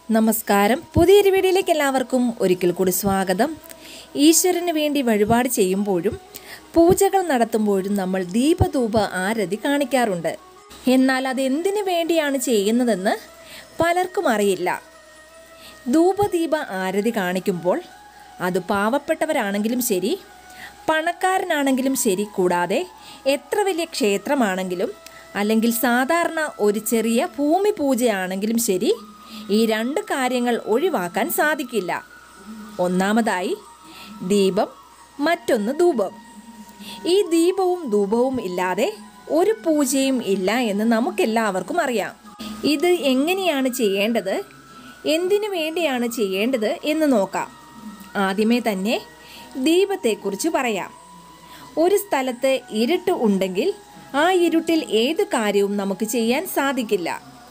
നമസ്കാരം പുതിയൊരു വീഡിയോയിലേക്ക് എല്ലാവർക്കും ഒരിക്കൽ കൂടി സ്വാഗതം ഈശ്വരന് വേണ്ടി വഴിപാട് ചെയ്യുമ്പോഴും പൂജകൾ നടത്തുമ്പോഴും നമ്മൾ ദീപധൂപ ആരതി കാണിക്കാറുണ്ട് എന്നാൽ അത് എന്തിനു വേണ്ടിയാണ് ചെയ്യുന്നതെന്ന് പലർക്കും അറിയില്ല ധൂപദീപ ആരതി കാണിക്കുമ്പോൾ അത് പാവപ്പെട്ടവരാണെങ്കിലും ശരി പണക്കാരനാണെങ്കിലും ശരി കൂടാതെ എത്ര വലിയ ക്ഷേത്രമാണെങ്കിലും അല്ലെങ്കിൽ സാധാരണ ഒരു ചെറിയ ഭൂമി പൂജയാണെങ്കിലും ശരി ഈ രണ്ട് കാര്യങ്ങൾ ഒഴിവാക്കാൻ സാധിക്കില്ല ഒന്നാമതായി ദീപം മറ്റൊന്ന് ധൂപം ഈ ദീപവും ധൂപവും ഇല്ലാതെ ഒരു പൂജയും ഇല്ല എന്ന് നമുക്കെല്ലാവർക്കും അറിയാം ഇത് എങ്ങനെയാണ് ചെയ്യേണ്ടത് എന്തിനു വേണ്ടിയാണ് ചെയ്യേണ്ടത് എന്ന് നോക്കാം ആദ്യമേ തന്നെ ദീപത്തെക്കുറിച്ച് പറയാം ഒരു സ്ഥലത്ത് ഇരുട്ട് ഉണ്ടെങ്കിൽ ആ ഇരുട്ടിൽ ഏത് കാര്യവും നമുക്ക് ചെയ്യാൻ സാധിക്കില്ല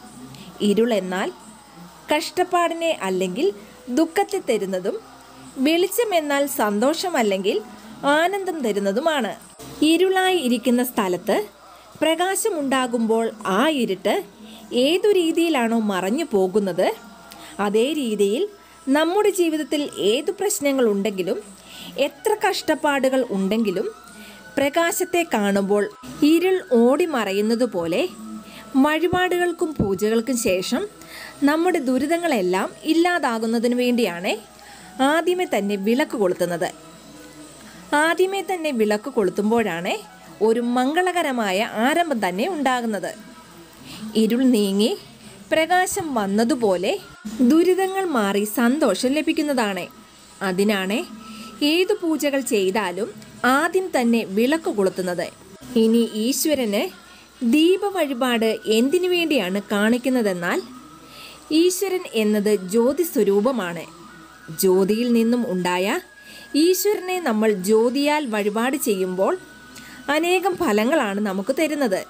ഇരുൾ എന്നാൽ കഷ്ടപ്പാടിനെ അല്ലെങ്കിൽ ദുഃഖത്തെ തരുന്നതും വെളിച്ചം എന്നാൽ സന്തോഷമല്ലെങ്കിൽ ആനന്ദം തരുന്നതുമാണ് ഇരുളായി ഇരിക്കുന്ന സ്ഥലത്ത് പ്രകാശമുണ്ടാകുമ്പോൾ ആ ഇരുട്ട് ഏതു രീതിയിലാണോ മറഞ്ഞു പോകുന്നത് അതേ രീതിയിൽ നമ്മുടെ ജീവിതത്തിൽ ഏതു പ്രശ്നങ്ങൾ ഉണ്ടെങ്കിലും എത്ര കഷ്ടപ്പാടുകൾ ഉണ്ടെങ്കിലും പ്രകാശത്തെ കാണുമ്പോൾ ഇരുൾ ഓടി മറയുന്നത് പോലെ വഴിപാടുകൾക്കും പൂജകൾക്കും ശേഷം നമ്മുടെ ദുരിതങ്ങളെല്ലാം ഇല്ലാതാകുന്നതിന് വേണ്ടിയാണ് ആദ്യമേ തന്നെ വിളക്ക് കൊളുത്തുന്നത് ആദ്യമേ തന്നെ വിളക്ക് കൊളുത്തുമ്പോഴാണ് ഒരു മംഗളകരമായ ആരംഭം തന്നെ ഉണ്ടാകുന്നത് ഇരുൾ നീങ്ങി പ്രകാശം വന്നതുപോലെ ദുരിതങ്ങൾ മാറി സന്തോഷം ലഭിക്കുന്നതാണ് അതിനാണ് ഏതു പൂജകൾ ചെയ്താലും ആദ്യം തന്നെ വിളക്ക് കൊളുത്തുന്നത് ഇനി ഈശ്വരന് ദീപ വഴിപാട് എന്തിനു വേണ്ടിയാണ് കാണിക്കുന്നതെന്നാൽ ഈശ്വരൻ എന്നത് ജ്യോതി സ്വരൂപമാണ് ജ്യോതിയിൽ നിന്നും ഉണ്ടായ ഈശ്വരനെ നമ്മൾ ജ്യോതിയാൽ വഴിപാട് ചെയ്യുമ്പോൾ അനേകം ഫലങ്ങളാണ് നമുക്ക് തരുന്നത്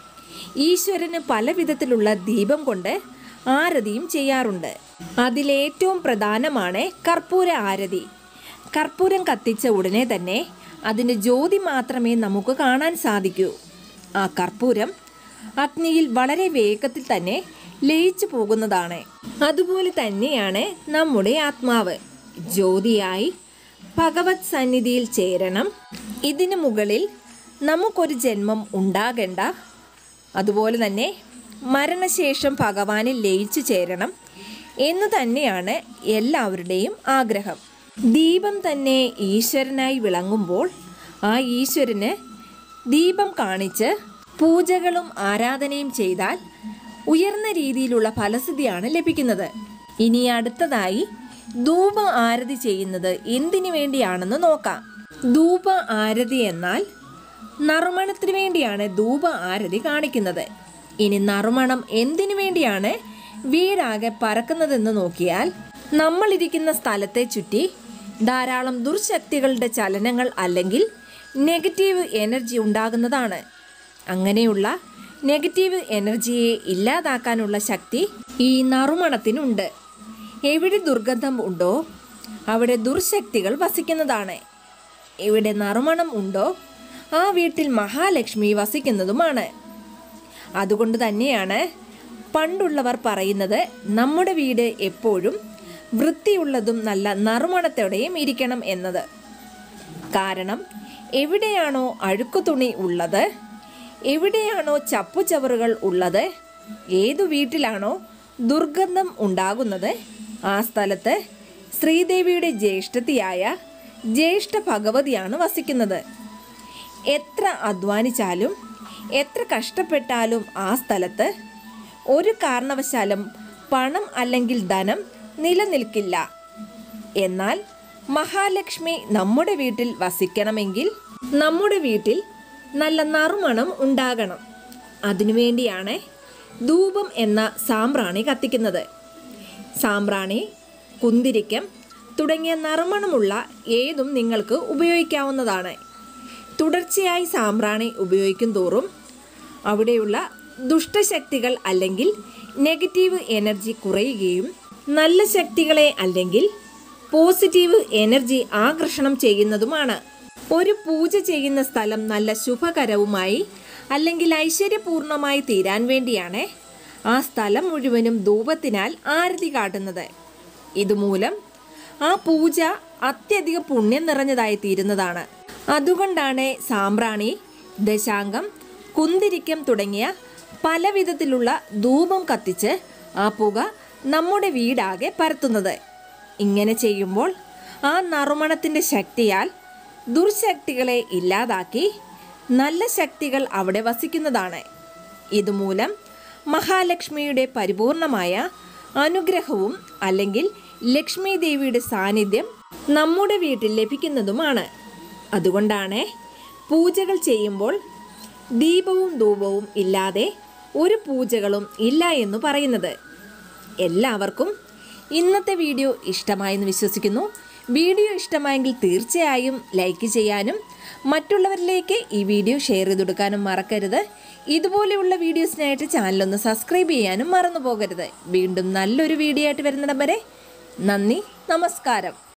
ഈശ്വരന് പല വിധത്തിലുള്ള ദീപം കൊണ്ട് ആരതിയും ചെയ്യാറുണ്ട് അതിലേറ്റവും പ്രധാനമാണ് കർപ്പൂര ആരതി കർപ്പൂരം കത്തിച്ച ഉടനെ തന്നെ അതിൻ്റെ ജ്യോതി മാത്രമേ നമുക്ക് കാണാൻ സാധിക്കൂ ആ കർപ്പൂരം അഗ്നിയിൽ വളരെ വേഗത്തിൽ തന്നെ ലയിച്ചു പോകുന്നതാണ് അതുപോലെ തന്നെയാണ് നമ്മുടെ ആത്മാവ് ജ്യോതിയായി ഭഗവത് സന്നിധിയിൽ ചേരണം ഇതിനു മുകളിൽ നമുക്കൊരു ജന്മം ഉണ്ടാകേണ്ട അതുപോലെ തന്നെ മരണശേഷം ഭഗവാനിൽ ലയിച്ചു ചേരണം എന്നു തന്നെയാണ് എല്ലാവരുടെയും ആഗ്രഹം ദീപം തന്നെ ഈശ്വരനായി വിളങ്ങുമ്പോൾ ആ ഈശ്വരന് ദീപം കാണിച്ച് പൂജകളും ആരാധനയും ചെയ്താൽ ഉയർന്ന രീതിയിലുള്ള ഫലസിദ്ധിയാണ് ലഭിക്കുന്നത് ഇനി അടുത്തതായി ധൂപ ആരതി ചെയ്യുന്നത് എന്തിനു വേണ്ടിയാണെന്ന് നോക്കാം ധൂപ ആരതി എന്നാൽ നറുമണത്തിന് വേണ്ടിയാണ് ധൂപ ആരതി കാണിക്കുന്നത് ഇനി നറുമണം എന്തിനു വേണ്ടിയാണ് വീടാകെ പറക്കുന്നതെന്ന് നോക്കിയാൽ നമ്മളിരിക്കുന്ന സ്ഥലത്തെ ചുറ്റി ധാരാളം ദുർശക്തികളുടെ ചലനങ്ങൾ അല്ലെങ്കിൽ നെഗറ്റീവ് എനർജി ഉണ്ടാകുന്നതാണ് അങ്ങനെയുള്ള നെഗറ്റീവ് എനർജിയെ ഇല്ലാതാക്കാനുള്ള ശക്തി ഈ നറുമണത്തിനുണ്ട് എവിടെ ദുർഗന്ധം ഉണ്ടോ അവിടെ ദുർശക്തികൾ വസിക്കുന്നതാണ് എവിടെ നറുമണം ഉണ്ടോ ആ വീട്ടിൽ മഹാലക്ഷ്മി വസിക്കുന്നതുമാണ് അതുകൊണ്ട് തന്നെയാണ് പണ്ടുള്ളവർ പറയുന്നത് നമ്മുടെ വീട് എപ്പോഴും വൃത്തിയുള്ളതും നല്ല നറുമണത്തോടെയും ഇരിക്കണം എന്നത് കാരണം എവിടെയാണോ അഴുക്കുതുണി ഉള്ളത് എവിടെയാണോ ചപ്പുചവറുകൾ ഉള്ളത് ഏതു വീട്ടിലാണോ ദുർഗന്ധം ഉണ്ടാകുന്നത് ആ സ്ഥലത്ത് ശ്രീദേവിയുടെ ജ്യേഷ്ഠത്തിയായ ജ്യേഷ്ഠ ഭഗവതിയാണ് വസിക്കുന്നത് എത്ര അധ്വാനിച്ചാലും എത്ര കഷ്ടപ്പെട്ടാലും ആ സ്ഥലത്ത് ഒരു കാരണവശാലും പണം അല്ലെങ്കിൽ ധനം നിലനിൽക്കില്ല എന്നാൽ മഹാലക്ഷ്മി നമ്മുടെ വീട്ടിൽ വസിക്കണമെങ്കിൽ നമ്മുടെ വീട്ടിൽ നല്ല നറുമണം ഉണ്ടാകണം അതിനുവേണ്ടിയാണ് ധൂപം എന്ന സാമ്പ്രാണി കത്തിക്കുന്നത് സാമ്പ്രാണി കുന്തിരിക്കം തുടങ്ങിയ നറുമണമുള്ള ഏതും നിങ്ങൾക്ക് ഉപയോഗിക്കാവുന്നതാണ് തുടർച്ചയായി സാമ്പ്രാണി ഉപയോഗിക്കും തോറും അവിടെയുള്ള ദുഷ്ടശക്തികൾ അല്ലെങ്കിൽ നെഗറ്റീവ് എനർജി കുറയുകയും നല്ല ശക്തികളെ അല്ലെങ്കിൽ പോസിറ്റീവ് എനർജി ആകർഷണം ചെയ്യുന്നതുമാണ് ഒരു പൂജ ചെയ്യുന്ന സ്ഥലം നല്ല ശുഭകരവുമായി അല്ലെങ്കിൽ ഐശ്വര്യപൂർണമായി തീരാൻ വേണ്ടിയാണ് ആ സ്ഥലം മുഴുവനും ധൂപത്തിനാൽ ആരതി കാട്ടുന്നത് ഇതുമൂലം ആ പൂജ അത്യധികം പുണ്യം നിറഞ്ഞതായി തീരുന്നതാണ് അതുകൊണ്ടാണ് സാമ്പ്രാണി ദശാംഗം കുന്തിരിക്കം തുടങ്ങിയ പല വിധത്തിലുള്ള ധൂപം കത്തിച്ച് ആ പുക നമ്മുടെ വീടാകെ പരത്തുന്നത് ഇങ്ങനെ ചെയ്യുമ്പോൾ ആ നറുമണത്തിൻ്റെ ശക്തിയാൽ ദുർശക്തികളെ ഇല്ലാതാക്കി നല്ല ശക്തികൾ അവിടെ വസിക്കുന്നതാണ് ഇതുമൂലം മഹാലക്ഷ്മിയുടെ പരിപൂർണമായ അനുഗ്രഹവും അല്ലെങ്കിൽ ലക്ഷ്മി ദേവിയുടെ സാന്നിധ്യം നമ്മുടെ വീട്ടിൽ ലഭിക്കുന്നതുമാണ് അതുകൊണ്ടാണ് പൂജകൾ ചെയ്യുമ്പോൾ ദീപവും ധൂപവും ഇല്ലാതെ ഒരു പൂജകളും ഇല്ല എന്ന് പറയുന്നത് എല്ലാവർക്കും ഇന്നത്തെ വീഡിയോ ഇഷ്ടമായെന്ന് വിശ്വസിക്കുന്നു വീഡിയോ ഇഷ്ടമായെങ്കിൽ തീർച്ചയായും ലൈക്ക് ചെയ്യാനും മറ്റുള്ളവരിലേക്ക് ഈ വീഡിയോ ഷെയർ ചെയ്ത് കൊടുക്കാനും മറക്കരുത് ഇതുപോലെയുള്ള വീഡിയോസിനായിട്ട് ചാനലൊന്ന് സബ്സ്ക്രൈബ് ചെയ്യാനും മറന്നു പോകരുത് വീണ്ടും നല്ലൊരു വീഡിയോ ആയിട്ട് വരുന്നിടം വരെ നന്ദി നമസ്കാരം